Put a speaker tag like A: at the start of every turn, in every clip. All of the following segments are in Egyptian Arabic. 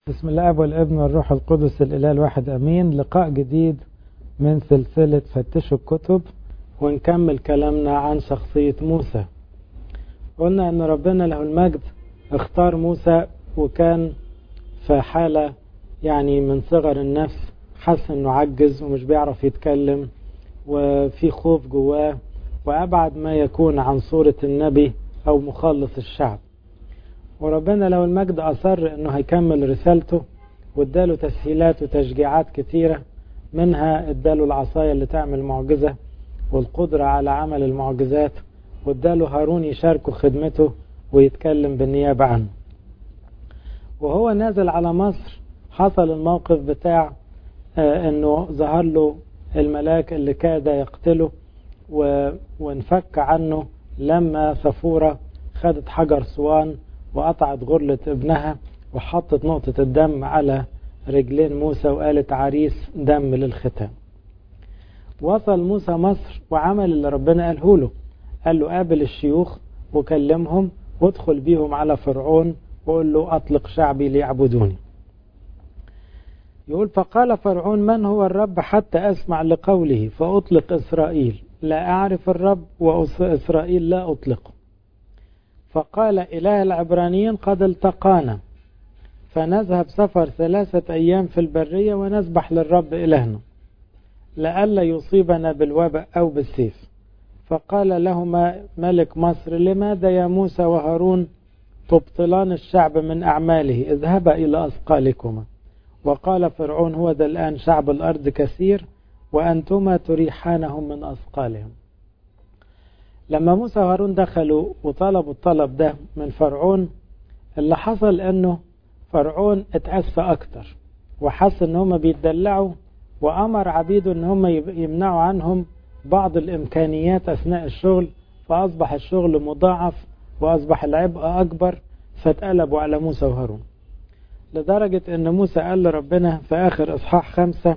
A: بسم الاب والابن والروح القدس الاله الواحد امين لقاء جديد من سلسله فتشوا الكتب ونكمل كلامنا عن شخصيه موسى قلنا ان ربنا له المجد اختار موسى وكان في حاله يعني من صغر النفس حس انه عجز ومش بيعرف يتكلم وفي خوف جواه وابعد ما يكون عن صوره النبي او مخلص الشعب وربنا لو المجد أصر أنه هيكمل رسالته واداله تسهيلات وتشجيعات كتيرة منها اداله العصاية اللي تعمل معجزة والقدرة على عمل المعجزات واداله هارون يشاركه خدمته ويتكلم بالنيابة عنه وهو نازل على مصر حصل الموقف بتاع انه ظهر له الملاك اللي كاد يقتله وانفك عنه لما صفورة خدت حجر صوان وقطعت غرلة ابنها وحطت نقطة الدم على رجلين موسى وقالت عريس دم للختام وصل موسى مصر وعمل اللي ربنا قاله له قال له قابل الشيوخ وكلمهم وادخل بيهم على فرعون وقول له أطلق شعبي ليعبدوني يقول فقال فرعون من هو الرب حتى أسمع لقوله فأطلق إسرائيل لا أعرف الرب وإسرائيل لا أطلقه فقال إله العبرانيين قد التقانا فنذهب سفر ثلاثة أيام في البرية ونسبح للرب إلهنا لئلا يصيبنا بالوباء أو بالسيف فقال لهما ملك مصر لماذا يا موسى وهارون تبطلان الشعب من أعماله اذهبا إلى أثقالكما وقال فرعون هو ذا الآن شعب الأرض كثير وأنتما تريحانهم من أثقالهم لما موسى وهارون دخلوا وطلبوا الطلب ده من فرعون اللي حصل انه فرعون اتأسى اكتر وحس ان هم بيتدلعوا وامر عبيده ان هم يمنعوا عنهم بعض الامكانيات اثناء الشغل فاصبح الشغل مضاعف واصبح العبء اكبر فاتقلبوا على موسى وهارون لدرجة ان موسى قال لربنا في اخر اصحاح خمسة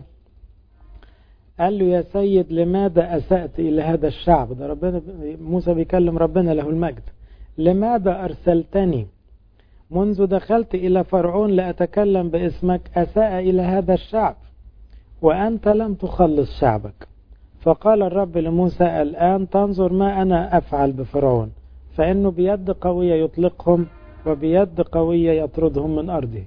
A: قال له يا سيد لماذا أسأت إلى هذا الشعب ده ربنا موسى بيكلم ربنا له المجد لماذا أرسلتني منذ دخلت إلى فرعون لأتكلم باسمك أساء إلى هذا الشعب وأنت لم تخلص شعبك فقال الرب لموسى الآن تنظر ما أنا أفعل بفرعون فإنه بيد قوية يطلقهم وبيد قوية يطردهم من أرضه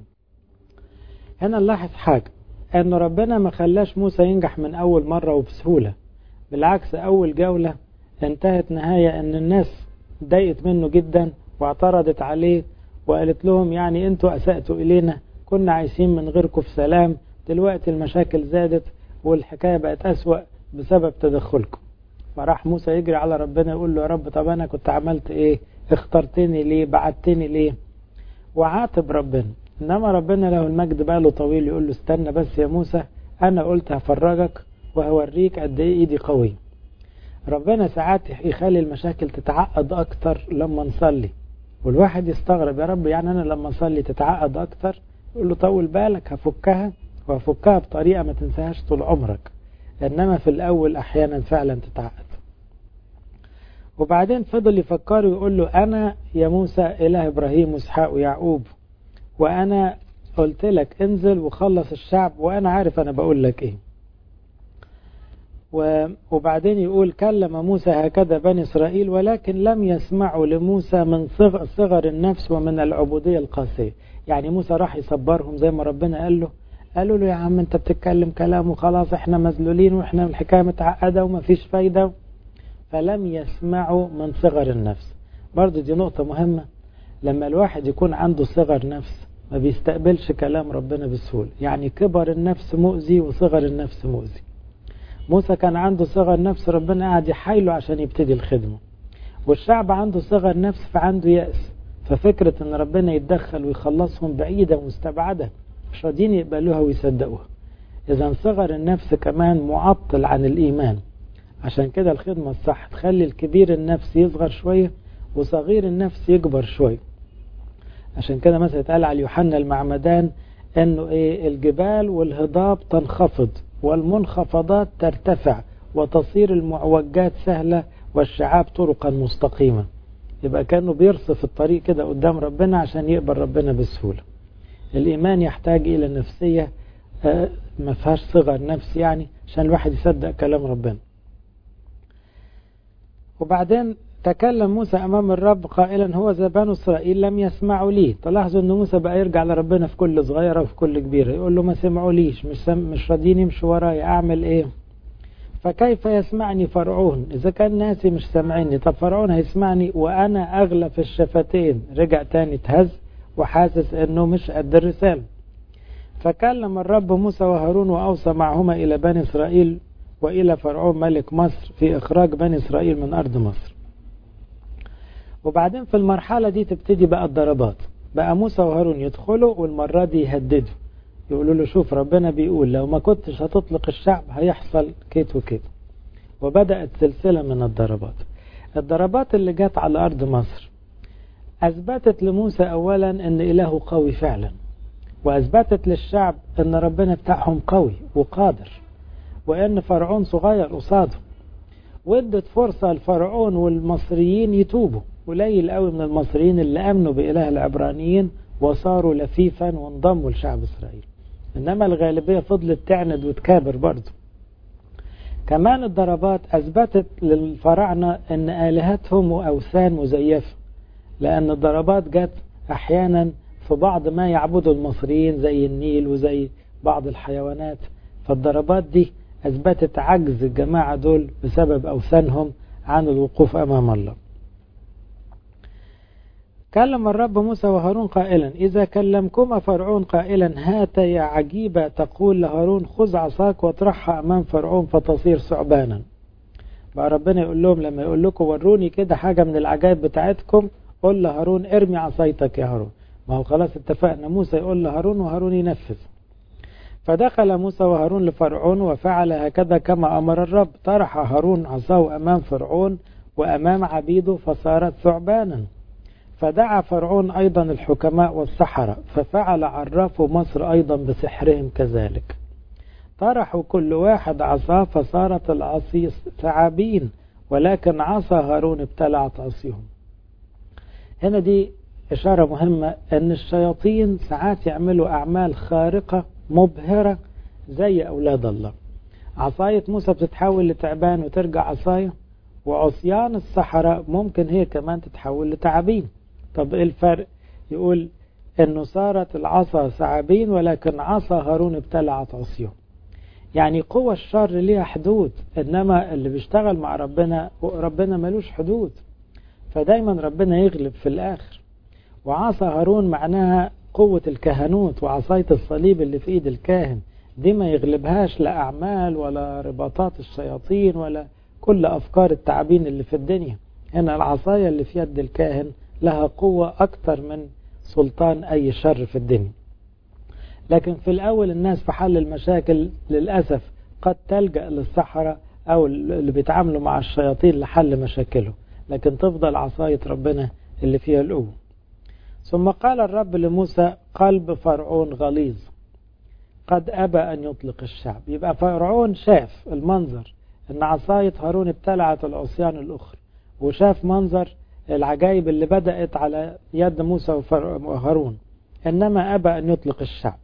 A: هنا نلاحظ حاجة ان ربنا ما خلاش موسى ينجح من اول مرة وبسهولة بالعكس اول جولة انتهت نهاية ان الناس ضايقت منه جدا واعترضت عليه وقالت لهم يعني انتوا اسأتوا الينا كنا عايشين من غيركم في سلام دلوقتي المشاكل زادت والحكاية بقت اسوأ بسبب تدخلكم فراح موسى يجري على ربنا يقول له يا رب طب انا كنت عملت ايه اخترتني ليه بعتني ليه وعاتب ربنا انما ربنا له المجد باله طويل يقول له استنى بس يا موسى انا قلت هفرجك وهوريك قد ايه ايدي قوي ربنا ساعات يخلي المشاكل تتعقد اكتر لما نصلي والواحد يستغرب يا رب يعني انا لما اصلي تتعقد اكتر يقول له طول بالك هفكها وهفكها بطريقه ما تنساهاش طول عمرك انما في الاول احيانا فعلا تتعقد وبعدين فضل يفكر ويقول له انا يا موسى اله ابراهيم واسحاق ويعقوب وانا قلت لك انزل وخلص الشعب وانا عارف انا بقول لك ايه وبعدين يقول كلم موسى هكذا بني اسرائيل ولكن لم يسمعوا لموسى من صغر, صغر النفس ومن العبوديه القاسيه يعني موسى راح يصبرهم زي ما ربنا قال له قالوا له يا عم انت بتتكلم كلام وخلاص احنا مذلولين واحنا الحكايه متعقده ومفيش فايده فلم يسمعوا من صغر النفس برضه دي نقطه مهمه لما الواحد يكون عنده صغر نفس ما بيستقبلش كلام ربنا بسهولة يعني كبر النفس مؤذي وصغر النفس مؤذي موسى كان عنده صغر نفس ربنا قاعد يحايله عشان يبتدي الخدمة والشعب عنده صغر نفس فعنده يأس ففكرة ان ربنا يتدخل ويخلصهم بعيدة ومستبعدة مش راضيين يقبلوها ويصدقوها اذا صغر النفس كمان معطل عن الايمان عشان كده الخدمة الصح تخلي الكبير النفس يصغر شوية وصغير النفس يكبر شوية عشان كده مثلا اتقال على يوحنا المعمدان انه ايه الجبال والهضاب تنخفض والمنخفضات ترتفع وتصير المعوجات سهلة والشعاب طرقا مستقيمة يبقى كانه بيرصف الطريق كده قدام ربنا عشان يقبل ربنا بسهولة الإيمان يحتاج إلى نفسية ما فيهاش صغر نفس يعني عشان الواحد يصدق كلام ربنا وبعدين تكلم موسى أمام الرب قائلا هو ذا بنو إسرائيل لم يسمعوا لي تلاحظوا أن موسى بقى يرجع لربنا في كل صغيرة وفي كل كبيرة يقول له ما سمعوا ليش مش, سم مش راضيين يمشوا ورايا أعمل إيه فكيف يسمعني فرعون إذا كان ناسي مش سامعيني طب فرعون هيسمعني وأنا أغلى في الشفتين رجع تاني تهز وحاسس أنه مش قد الرسالة فكلم الرب موسى وهارون وأوصى معهما إلى بني إسرائيل وإلى فرعون ملك مصر في إخراج بني إسرائيل من أرض مصر وبعدين في المرحلة دي تبتدي بقى الضربات بقى موسى وهارون يدخلوا والمرة دي يهددوا يقولوا له شوف ربنا بيقول لو ما كنتش هتطلق الشعب هيحصل كيت وكيت وبدأت سلسلة من الضربات الضربات اللي جت على أرض مصر أثبتت لموسى أولا أن إله قوي فعلا وأثبتت للشعب أن ربنا بتاعهم قوي وقادر وأن فرعون صغير قصاده وادت فرصة لفرعون والمصريين يتوبوا قليل قوي من المصريين اللي امنوا باله العبرانيين وصاروا لفيفا وانضموا لشعب اسرائيل انما الغالبيه فضلت تعند وتكابر برضه كمان الضربات اثبتت للفراعنه ان الهتهم اوثان مزيفه لان الضربات جت احيانا في بعض ما يعبده المصريين زي النيل وزي بعض الحيوانات فالضربات دي اثبتت عجز الجماعه دول بسبب اوثانهم عن الوقوف امام الله كلم الرب موسى وهارون قائلا إذا كلمكما فرعون قائلا هات يا عجيبة تقول لهارون خذ عصاك واطرحها أمام فرعون فتصير ثعبانا بقى ربنا يقول لهم لما يقول لكم وروني كده حاجة من العجائب بتاعتكم قول لهارون ارمي عصايتك يا هارون ما هو خلاص اتفقنا موسى يقول لهارون وهارون ينفذ فدخل موسى وهارون لفرعون وفعل هكذا كما أمر الرب طرح هارون عصاه أمام فرعون وأمام عبيده فصارت ثعبانا فدعا فرعون أيضا الحكماء والسحرة ففعل عرافوا مصر أيضا بسحرهم كذلك طرحوا كل واحد عصاه فصارت العصي ثعابين ولكن عصا هارون ابتلعت عصيهم هنا دي إشارة مهمة أن الشياطين ساعات يعملوا أعمال خارقة مبهرة زي أولاد الله عصاية موسى بتتحول لتعبان وترجع عصاية وعصيان السحرة ممكن هي كمان تتحول لتعابين طب ايه الفرق يقول انه صارت العصا ثعابين ولكن عصا هارون ابتلعت عصيهم يعني قوة الشر ليها حدود انما اللي بيشتغل مع ربنا ربنا ملوش حدود فدايما ربنا يغلب في الاخر وعصا هارون معناها قوة الكهنوت وعصاية الصليب اللي في ايد الكاهن دي ما يغلبهاش لا اعمال ولا رباطات الشياطين ولا كل افكار التعابين اللي في الدنيا هنا العصاية اللي في يد الكاهن لها قوة أكثر من سلطان أي شر في الدنيا لكن في الأول الناس في حل المشاكل للأسف قد تلجأ للسحرة أو اللي بيتعاملوا مع الشياطين لحل مشاكلهم لكن تفضل عصاية ربنا اللي فيها القوة ثم قال الرب لموسى قلب فرعون غليظ قد أبى أن يطلق الشعب يبقى فرعون شاف المنظر أن عصاية هارون ابتلعت العصيان الأخرى وشاف منظر العجائب اللي بدأت على يد موسى وهارون إنما أبى أن يطلق الشعب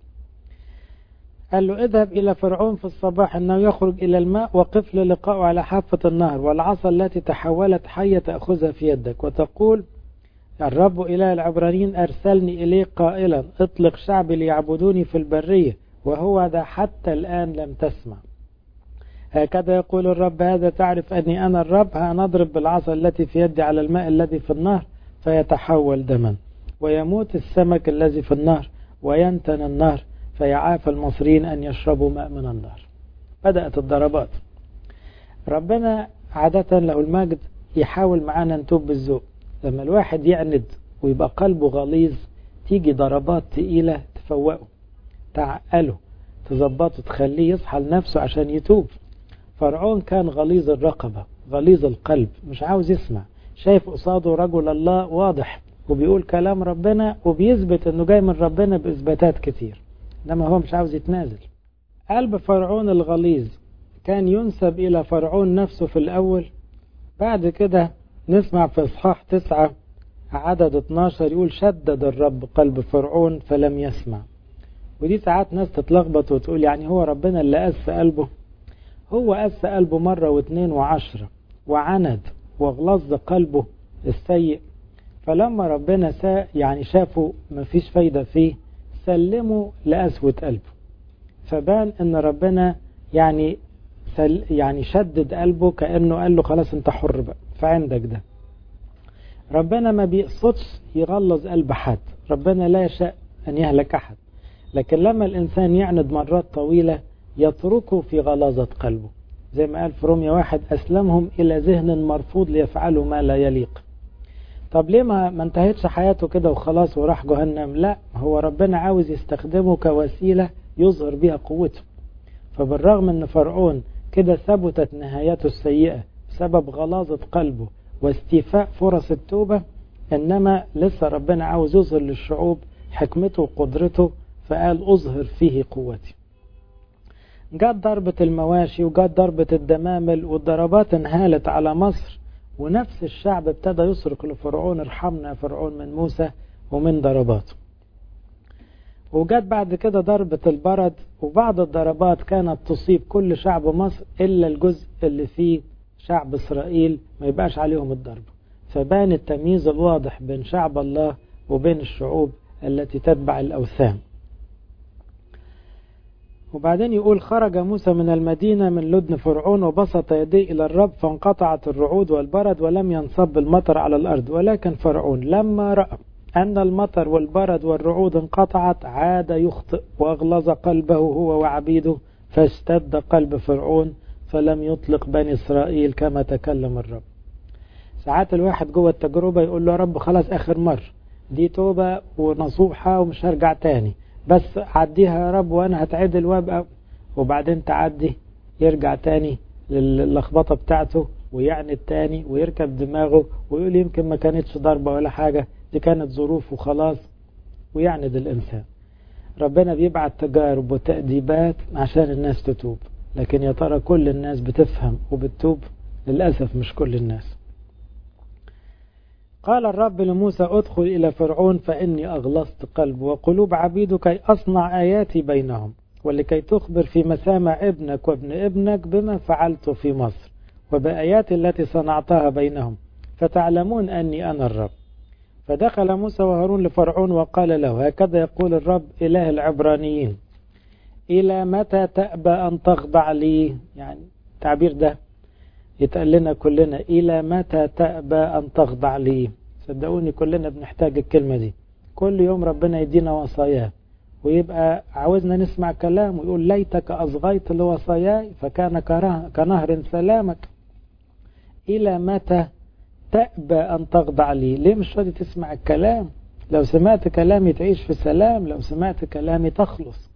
A: قال له اذهب إلى فرعون في الصباح أنه يخرج إلى الماء وقف للقاء على حافة النهر والعصا التي تحولت حية تأخذها في يدك وتقول الرب إله العبرانيين أرسلني إليك قائلا اطلق شعبي ليعبدوني في البرية وهو ذا حتى الآن لم تسمع هكذا يقول الرب هذا تعرف أني أنا الرب هنضرب بالعصا التي في يدي على الماء الذي في النهر فيتحول دما ويموت السمك الذي في النهر وينتن النهر فيعاف المصريين أن يشربوا ماء من النهر بدأت الضربات ربنا عادة له المجد يحاول معانا نتوب بالذوق لما الواحد يعند ويبقى قلبه غليظ تيجي ضربات تقيلة تفوقه تعقله تظبطه تخليه يصحى لنفسه عشان يتوب فرعون كان غليظ الرقبة غليظ القلب مش عاوز يسمع شايف قصاده رجل الله واضح وبيقول كلام ربنا وبيثبت انه جاي من ربنا باثباتات كتير انما هو مش عاوز يتنازل قلب فرعون الغليظ كان ينسب الى فرعون نفسه في الاول بعد كده نسمع في اصحاح تسعة عدد 12 يقول شدد الرب قلب فرعون فلم يسمع ودي ساعات ناس تتلخبط وتقول يعني هو ربنا اللي قس قلبه هو قس قلبه مرة واثنين وعشرة وعند واغلظ قلبه السيء فلما ربنا سا يعني شافه مفيش فايدة فيه سلمه لقسوة قلبه فبان ان ربنا يعني سل يعني شدد قلبه كأنه قال له خلاص انت حر بقى فعندك ده ربنا ما بيقصدش يغلظ قلب حد ربنا لا يشاء أن يهلك أحد لكن لما الإنسان يعند مرات طويلة يتركه في غلاظة قلبه زي ما قال في روميا واحد أسلمهم إلى ذهن مرفوض ليفعلوا ما لا يليق طب ليه ما, ما انتهتش حياته كده وخلاص وراح جهنم لا هو ربنا عاوز يستخدمه كوسيلة يظهر بها قوته فبالرغم ان فرعون كده ثبتت نهايته السيئة بسبب غلاظة قلبه واستيفاء فرص التوبة إنما لسه ربنا عاوز يظهر للشعوب حكمته وقدرته فقال أظهر فيه قوتي جت ضربة المواشي وجت ضربة الدمامل والضربات انهالت على مصر ونفس الشعب ابتدى يصرخ لفرعون ارحمنا يا فرعون من موسى ومن ضرباته وجت بعد كده ضربة البرد وبعض الضربات كانت تصيب كل شعب مصر إلا الجزء اللي فيه شعب إسرائيل ما يبقاش عليهم الضرب فبان التمييز الواضح بين شعب الله وبين الشعوب التي تتبع الأوثان وبعدين يقول خرج موسى من المدينة من لدن فرعون وبسط يديه إلى الرب فانقطعت الرعود والبرد ولم ينصب المطر على الأرض ولكن فرعون لما رأى أن المطر والبرد والرعود انقطعت عاد يخطئ وأغلظ قلبه هو وعبيده فاشتد قلب فرعون فلم يطلق بني إسرائيل كما تكلم الرب ساعات الواحد جوه التجربة يقول له يا رب خلاص آخر مرة دي توبة ونصوحة ومش هرجع تاني بس عديها يا رب وأنا هتعدل وابقى وبعدين تعدي يرجع تاني للخبطة بتاعته ويعني التاني ويركب دماغه ويقول يمكن ما كانتش ضربة ولا حاجة دي كانت ظروف وخلاص ويعند الإنسان ربنا بيبعت تجارب وتأديبات عشان الناس تتوب لكن يا ترى كل الناس بتفهم وبتتوب للأسف مش كل الناس قال الرب لموسى ادخل إلى فرعون فإني أغلظت قلب وقلوب عبيد كي أصنع آياتي بينهم ولكي تخبر في مسامع ابنك وابن ابنك بما فعلت في مصر وبآيات التي صنعتها بينهم فتعلمون أني أنا الرب فدخل موسى وهارون لفرعون وقال له هكذا يقول الرب إله العبرانيين إلى متى تأبى أن تخضع لي يعني التعبير ده يتقال لنا كلنا إلى متى تأبى أن تخضع لي صدقوني كلنا بنحتاج الكلمة دي كل يوم ربنا يدينا وصاياه ويبقى عاوزنا نسمع كلام ويقول ليتك أصغيت لوصاياي فكان كنهر سلامك إلى متى تأبى أن تخضع لي ليه مش راضي تسمع الكلام لو سمعت كلامي تعيش في سلام لو سمعت كلامي تخلص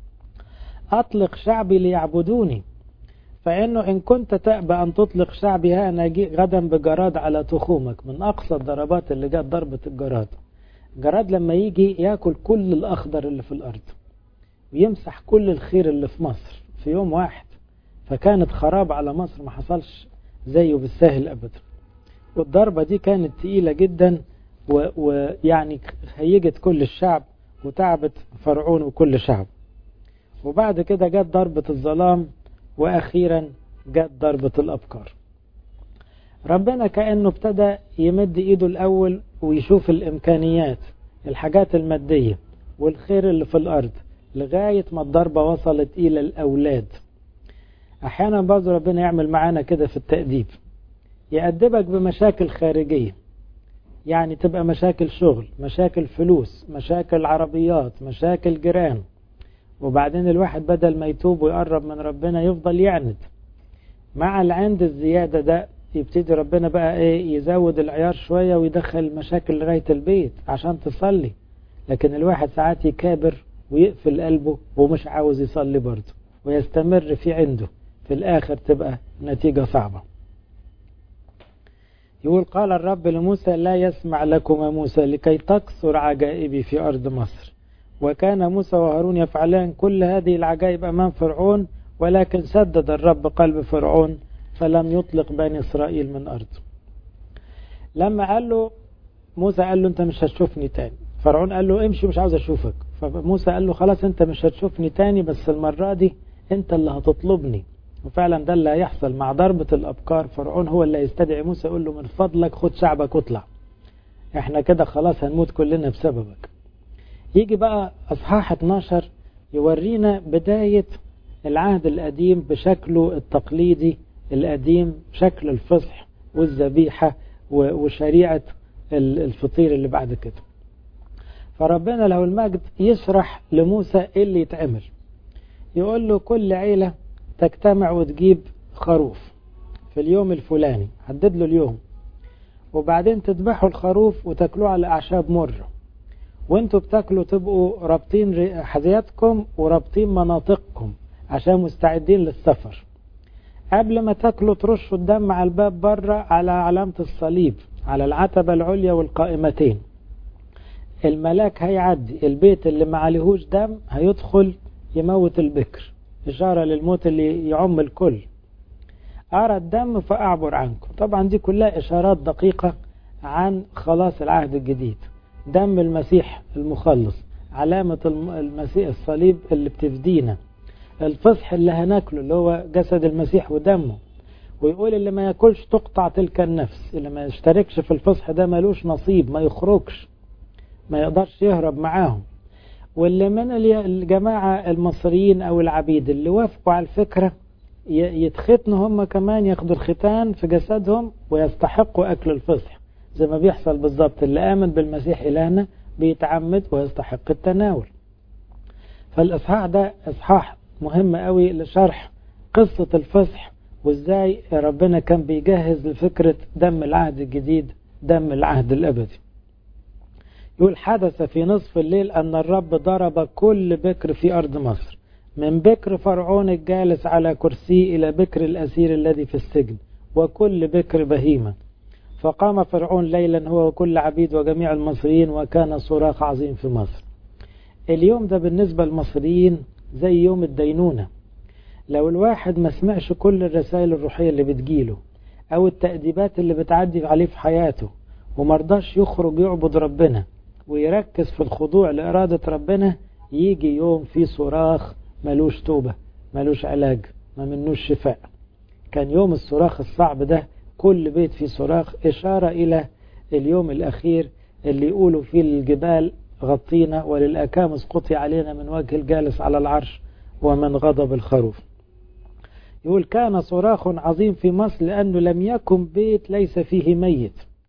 A: أطلق شعبي ليعبدوني فإنه إن كنت تأبى أن تطلق شعبي ها أنا غدا بجراد على تخومك من أقصى الضربات اللي جت ضربة الجراد الجراد لما يجي ياكل كل الأخضر اللي في الأرض ويمسح كل الخير اللي في مصر في يوم واحد فكانت خراب على مصر ما حصلش زيه بالسهل أبدا والضربة دي كانت تقيلة جدا ويعني هيجت كل الشعب وتعبت فرعون وكل شعب وبعد كده جت ضربة الظلام وأخيرا جت ضربة الأبكار ربنا كأنه ابتدى يمد إيده الأول ويشوف الإمكانيات الحاجات المادية والخير اللي في الأرض لغاية ما الضربة وصلت إلى الأولاد أحيانا برضه ربنا يعمل معانا كده في التأديب يأدبك بمشاكل خارجية يعني تبقى مشاكل شغل مشاكل فلوس مشاكل عربيات مشاكل جيران وبعدين الواحد بدل ما يتوب ويقرب من ربنا يفضل يعند مع العند الزيادة ده يبتدي ربنا بقى ايه يزود العيار شوية ويدخل المشاكل لغاية البيت عشان تصلي لكن الواحد ساعات يكابر ويقفل قلبه ومش عاوز يصلي برضه ويستمر في عنده في الآخر تبقى نتيجة صعبة يقول قال الرب لموسى لا يسمع لكما موسى لكي تكثر عجائبي في أرض مصر وكان موسى وهارون يفعلان كل هذه العجائب أمام فرعون ولكن سدد الرب قلب فرعون فلم يطلق بني إسرائيل من أرضه لما قال له موسى قال له أنت مش هتشوفني تاني فرعون قال له امشي مش عاوز أشوفك فموسى قال له خلاص انت مش هتشوفني تاني بس المرة دي انت اللي هتطلبني وفعلا ده اللي هيحصل مع ضربة الأبكار فرعون هو اللي هيستدعي موسى يقول له من فضلك خد شعبك واطلع احنا كده خلاص هنموت كلنا بسببك يجي بقى أصحاح 12 يورينا بداية العهد القديم بشكله التقليدي القديم شكل الفصح والذبيحة وشريعة الفطير اللي بعد كده فربنا له المجد يشرح لموسى ايه اللي يتعمل يقول له كل عيلة تجتمع وتجيب خروف في اليوم الفلاني حدد له اليوم وبعدين تذبحوا الخروف وتاكلوه على أعشاب مرة وانتوا بتاكلوا تبقوا رابطين حذياتكم ورابطين مناطقكم عشان مستعدين للسفر قبل ما تاكلوا ترشوا الدم على الباب بره على علامة الصليب على العتبة العليا والقائمتين الملاك هيعدي البيت اللي ما عليهوش دم هيدخل يموت البكر إشارة للموت اللي يعم الكل أرى الدم فأعبر عنكم طبعا دي كلها إشارات دقيقة عن خلاص العهد الجديد دم المسيح المخلص علامة المسيح الصليب اللي بتفدينا الفصح اللي هناكله اللي هو جسد المسيح ودمه ويقول اللي ما ياكلش تقطع تلك النفس اللي ما يشتركش في الفصح ده ملوش نصيب ما يخرجش ما يقدرش يهرب معاهم واللي من الجماعة المصريين أو العبيد اللي وافقوا على الفكرة يتختنوا هم كمان ياخدوا الختان في جسدهم ويستحقوا أكل الفصح زي ما بيحصل بالظبط اللي آمن بالمسيح إلهنا بيتعمد ويستحق التناول فالإصحاح ده إصحاح مهم قوي لشرح قصة الفصح وإزاي ربنا كان بيجهز لفكرة دم العهد الجديد دم العهد الأبدي يقول حدث في نصف الليل أن الرب ضرب كل بكر في أرض مصر من بكر فرعون الجالس على كرسي إلى بكر الأسير الذي في السجن وكل بكر بهيمة فقام فرعون ليلا هو وكل عبيد وجميع المصريين وكان صراخ عظيم في مصر اليوم ده بالنسبة للمصريين زي يوم الدينونة لو الواحد ما سمعش كل الرسائل الروحية اللي بتجيله أو التأديبات اللي بتعدي عليه في حياته ومرضاش يخرج يعبد ربنا ويركز في الخضوع لإرادة ربنا يجي يوم فيه صراخ ملوش توبة ملوش علاج ما منوش شفاء كان يوم الصراخ الصعب ده كل بيت فيه صراخ إشارة إلى اليوم الأخير اللي يقولوا فيه الجبال غطينا وللأكام اسقطي علينا من وجه الجالس على العرش ومن غضب الخروف يقول كان صراخ عظيم في مصر لأنه لم يكن بيت ليس فيه ميت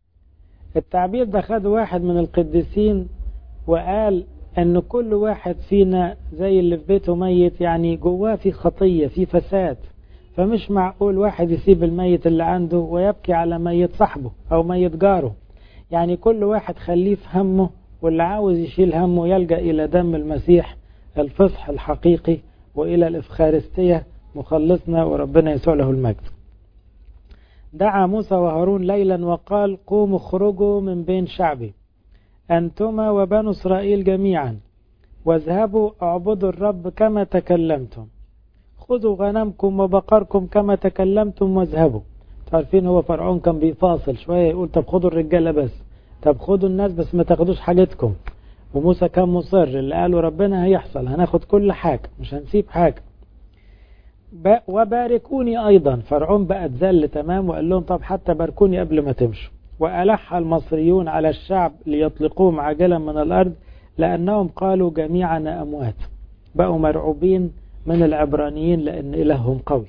A: التعبير ده خد واحد من القديسين وقال ان كل واحد فينا زي اللي في بيته ميت يعني جواه في خطية في فساد فمش معقول واحد يسيب الميت اللي عنده ويبكي على ميت صاحبه او ميت جاره يعني كل واحد خليه في همه واللي عاوز يشيل همه يلجأ الى دم المسيح الفصح الحقيقي والى الافخارستية مخلصنا وربنا يسوع له المجد دعا موسى وهارون ليلا وقال قوموا اخرجوا من بين شعبي أنتما وبنو إسرائيل جميعا واذهبوا اعبدوا الرب كما تكلمتم خذوا غنمكم وبقركم كما تكلمتم واذهبوا عارفين هو فرعون كان بيفاصل شوية يقول طب خدوا الرجالة بس طب خدوا الناس بس ما تاخدوش حاجتكم وموسى كان مصر اللي قالوا ربنا هيحصل هناخد كل حاجة مش هنسيب حاجة وباركوني أيضا فرعون بقى اتذل تمام وقال لهم طب حتى باركوني قبل ما تمشوا وألح المصريون على الشعب ليطلقوهم عاجلا من الأرض لأنهم قالوا جميعنا أموات بقوا مرعوبين من العبرانيين لأن إلههم قوي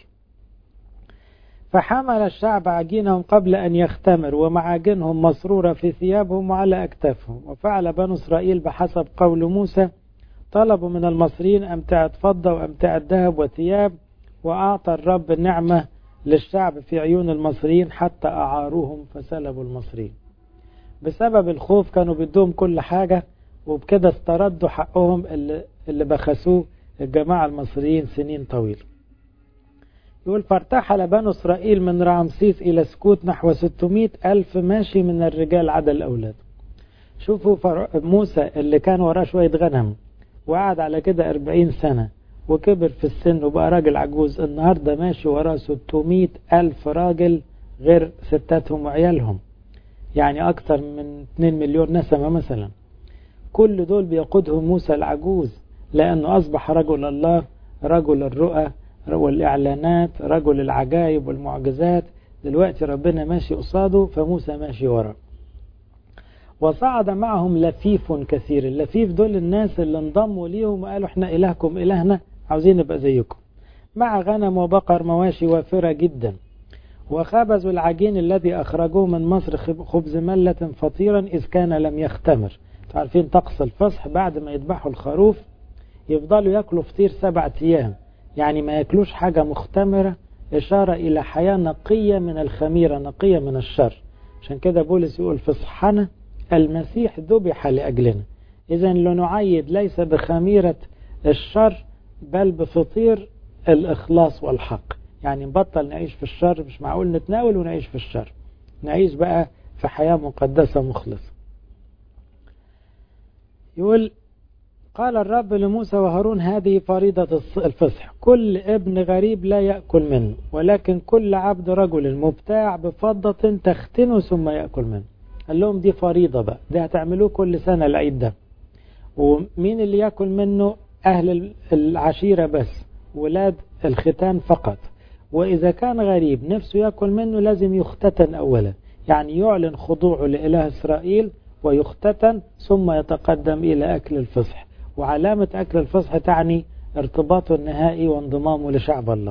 A: فحمل الشعب عجينهم قبل أن يختمر ومعاجنهم مسرورة في ثيابهم وعلى أكتافهم وفعل بنو إسرائيل بحسب قول موسى طلبوا من المصريين أمتعة فضة وأمتعة ذهب وثياب وأعطى الرب النعمة للشعب في عيون المصريين حتى أعاروهم فسلبوا المصريين بسبب الخوف كانوا بدهم كل حاجة وبكده استردوا حقهم اللي, اللي بخسوه الجماعة المصريين سنين طويلة يقول فارتحل بنو إسرائيل من رامسيس إلى سكوت نحو 600 ألف ماشي من الرجال عدا الأولاد شوفوا موسى اللي كان وراه شوية غنم وقعد على كده 40 سنة وكبر في السن وبقى راجل عجوز النهاردة ماشي وراه 600 ألف راجل غير ستاتهم وعيالهم يعني أكثر من 2 مليون نسمة مثلا كل دول بيقودهم موسى العجوز لأنه أصبح رجل الله رجل الرؤى والإعلانات رجل العجائب والمعجزات دلوقتي ربنا ماشي قصاده فموسى ماشي وراه وصعد معهم لفيف كثير اللفيف دول الناس اللي انضموا ليهم وقالوا احنا إلهكم إلهنا عاوزين نبقى زيكم مع غنم وبقر مواشي وافرة جدا وخبزوا العجين الذي أخرجوه من مصر خبز ملة فطيرا إذ كان لم يختمر عارفين طقس الفصح بعد ما يذبحوا الخروف يفضلوا ياكلوا فطير سبعة أيام يعني ما ياكلوش حاجة مختمرة إشارة إلى حياة نقية من الخميرة نقية من الشر عشان كده بولس يقول في صحنا المسيح ذبح لأجلنا إذا لنعيد ليس بخميرة الشر بل بفطير الإخلاص والحق يعني نبطل نعيش في الشر مش معقول نتناول ونعيش في الشر نعيش بقى في حياة مقدسة مخلصة يقول قال الرب لموسى وهارون هذه فريضة الفصح كل ابن غريب لا يأكل منه ولكن كل عبد رجل مبتاع بفضة تختنه ثم يأكل منه قال لهم دي فريضة بقى ده هتعملوه كل سنة العيد ده ومين اللي يأكل منه أهل العشيرة بس ولاد الختان فقط وإذا كان غريب نفسه يأكل منه لازم يختتن أولا يعني يعلن خضوعه لإله إسرائيل ويختتن ثم يتقدم إلى أكل الفصح وعلامة أكل الفصح تعني ارتباطه النهائي وانضمامه لشعب الله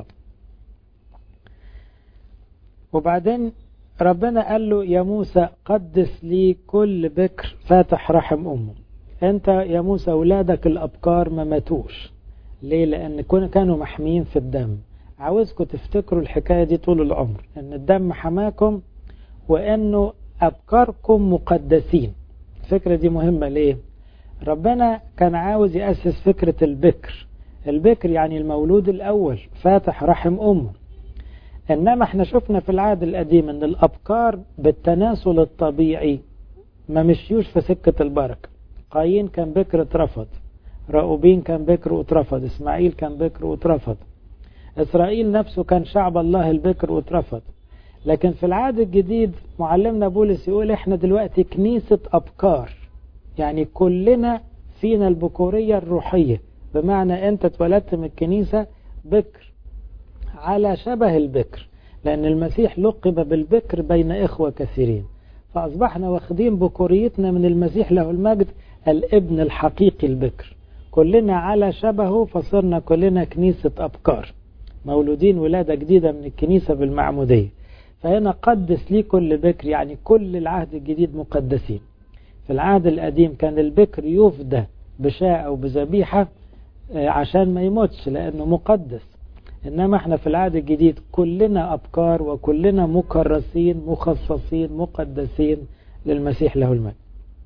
A: وبعدين ربنا قال له يا موسى قدس لي كل بكر فاتح رحم أمه أنت يا موسى أولادك الأبكار ما ماتوش ليه لأن كانوا محميين في الدم عاوزكم تفتكروا الحكاية دي طول العمر أن الدم حماكم وأنه أبكاركم مقدسين الفكرة دي مهمة ليه ربنا كان عاوز يأسس فكرة البكر البكر يعني المولود الأول فاتح رحم أمه إنما احنا شفنا في العهد القديم أن الأبكار بالتناسل الطبيعي ما مشيوش في سكة البركة قايين كان بكر اترفض راؤوبين كان بكر واترفض إسماعيل كان بكر واترفض إسرائيل نفسه كان شعب الله البكر واترفض لكن في العهد الجديد معلمنا بولس يقول احنا دلوقتي كنيسة أبكار يعني كلنا فينا البكورية الروحية بمعنى انت اتولدت من الكنيسة بكر على شبه البكر لأن المسيح لقب بالبكر بين إخوة كثيرين فأصبحنا واخدين بكوريتنا من المسيح له المجد الابن الحقيقي البكر كلنا على شبهه فصرنا كلنا كنيسة أبكار مولودين ولادة جديدة من الكنيسة بالمعمودية فهنا قدس لي كل بكر يعني كل العهد الجديد مقدسين في العهد القديم كان البكر يفدى بشاة أو بذبيحة عشان ما يموتش لأنه مقدس إنما احنا في العهد الجديد كلنا أبكار وكلنا مكرسين مخصصين مقدسين للمسيح له المجد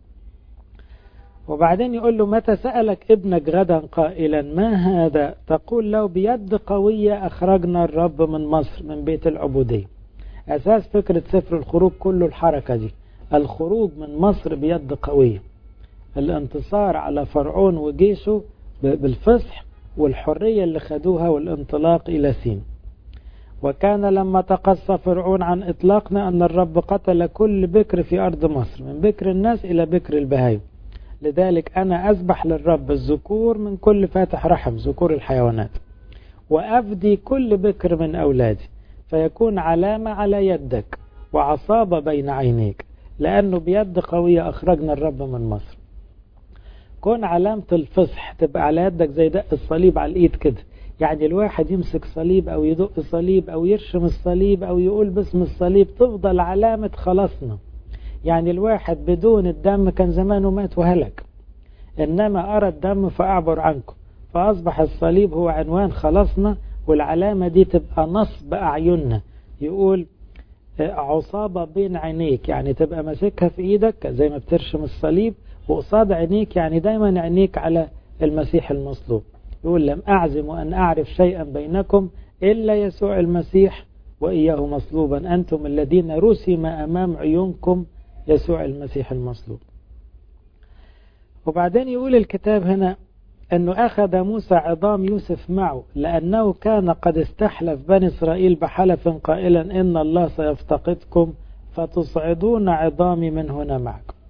A: وبعدين يقول له متى سألك ابنك غدا قائلا ما هذا تقول له بيد قوية أخرجنا الرب من مصر من بيت العبودية أساس فكرة سفر الخروج كله الحركة دي الخروج من مصر بيد قوية الانتصار على فرعون وجيشه بالفصح والحرية اللي خدوها والانطلاق إلى سين وكان لما تقصى فرعون عن إطلاقنا أن الرب قتل كل بكر في أرض مصر من بكر الناس إلى بكر البهايم لذلك أنا أذبح للرب الذكور من كل فاتح رحم ذكور الحيوانات وأفدي كل بكر من أولادي فيكون علامة على يدك وعصابة بين عينيك لأنه بيد قوية أخرجنا الرب من مصر كون علامة الفصح تبقى على يدك زي دق الصليب على الإيد كده يعني الواحد يمسك صليب أو يدق صليب أو يرشم الصليب أو يقول باسم الصليب تفضل علامة خلاصنا يعني الواحد بدون الدم كان زمانه مات وهلك إنما أرى الدم فأعبر عنكم فأصبح الصليب هو عنوان خلاصنا والعلامة دي تبقى نصب أعيننا يقول عصابة بين عينيك يعني تبقى ماسكها في إيدك زي ما بترشم الصليب وقصاد عينيك يعني دايما عينيك على المسيح المصلوب يقول لم أعزم أن أعرف شيئا بينكم إلا يسوع المسيح وإياه مصلوبا أنتم الذين رسم أمام عيونكم يسوع المسيح المصلوب وبعدين يقول الكتاب هنا أنه أخذ موسى عظام يوسف معه لأنه كان قد استحلف بني إسرائيل بحلف قائلا إن الله سيفتقدكم فتصعدون عظامي من هنا معكم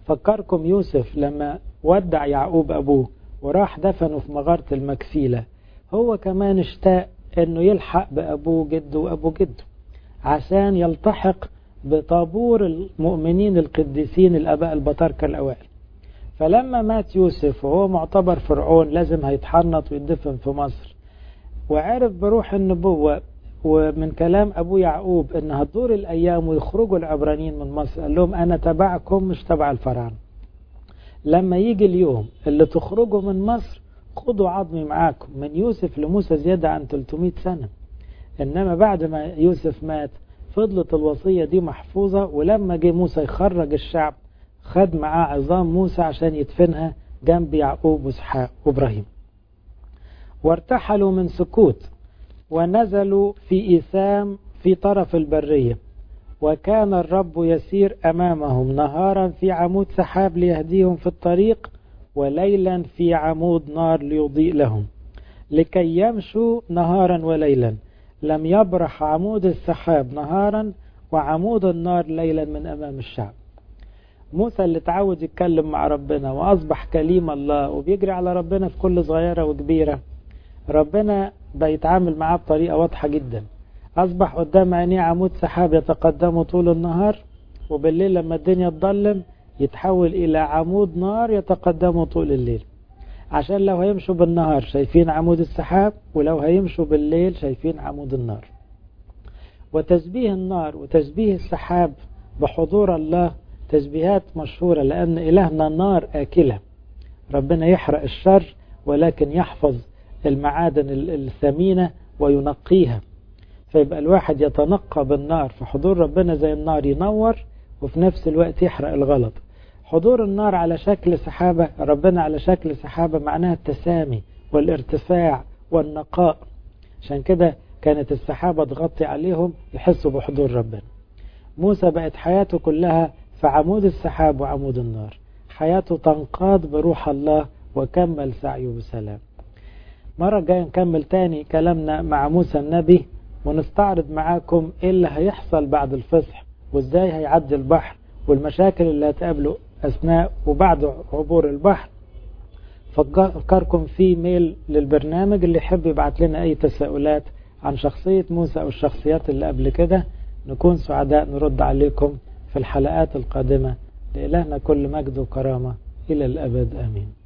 A: فكركم يوسف لما ودع يعقوب أبوه وراح دفنه في مغارة المكفيلة هو كمان اشتاق انه يلحق بأبوه جده وأبو جده عشان يلتحق بطابور المؤمنين القديسين الأباء البطاركة الأوائل فلما مات يوسف وهو معتبر فرعون لازم هيتحنط ويدفن في مصر وعرف بروح النبوة ومن كلام أبو يعقوب إن هتدور الأيام ويخرجوا العبرانيين من مصر قال لهم أنا تبعكم مش تبع الفراعنة لما يجي اليوم اللي تخرجوا من مصر خدوا عظمي معاكم من يوسف لموسى زيادة عن 300 سنة إنما بعد ما يوسف مات فضلت الوصية دي محفوظة ولما جه موسى يخرج الشعب خد معاه عظام موسى عشان يدفنها جنب يعقوب واسحاق وابراهيم وارتحلوا من سكوت ونزلوا في إيثام في طرف البرية وكان الرب يسير أمامهم نهارا في عمود سحاب ليهديهم في الطريق وليلا في عمود نار ليضيء لهم لكي يمشوا نهارا وليلا لم يبرح عمود السحاب نهارا وعمود النار ليلا من أمام الشعب موسى اللي تعود يتكلم مع ربنا وأصبح كليم الله وبيجري على ربنا في كل صغيرة وكبيرة ربنا بيتعامل معاه بطريقة واضحة جدا أصبح قدام عينيه عمود سحاب يتقدمه طول النهار وبالليل لما الدنيا تضلم يتحول إلى عمود نار يتقدمه طول الليل عشان لو هيمشوا بالنهار شايفين عمود السحاب ولو هيمشوا بالليل شايفين عمود النار وتشبيه النار وتشبيه السحاب بحضور الله تشبيهات مشهورة لأن إلهنا نار آكلة ربنا يحرق الشر ولكن يحفظ المعادن الثمينة وينقيها فيبقى الواحد يتنقى بالنار فحضور ربنا زي النار ينور وفي نفس الوقت يحرق الغلط حضور النار على شكل سحابة ربنا على شكل سحابة معناها التسامي والارتفاع والنقاء عشان كده كانت السحابة تغطي عليهم يحسوا بحضور ربنا موسى بقت حياته كلها في عمود السحاب وعمود النار حياته تنقاد بروح الله وكمل سعيه بسلام مرة جاية نكمل تاني كلامنا مع موسى النبي ونستعرض معاكم ايه اللي هيحصل بعد الفصح وازاي هيعدي البحر والمشاكل اللي هتقابله اثناء وبعد عبور البحر فكركم في ميل للبرنامج اللي يحب يبعت لنا اي تساؤلات عن شخصية موسى او الشخصيات اللي قبل كده نكون سعداء نرد عليكم في الحلقات القادمة لإلهنا كل مجد وكرامة إلى الأبد آمين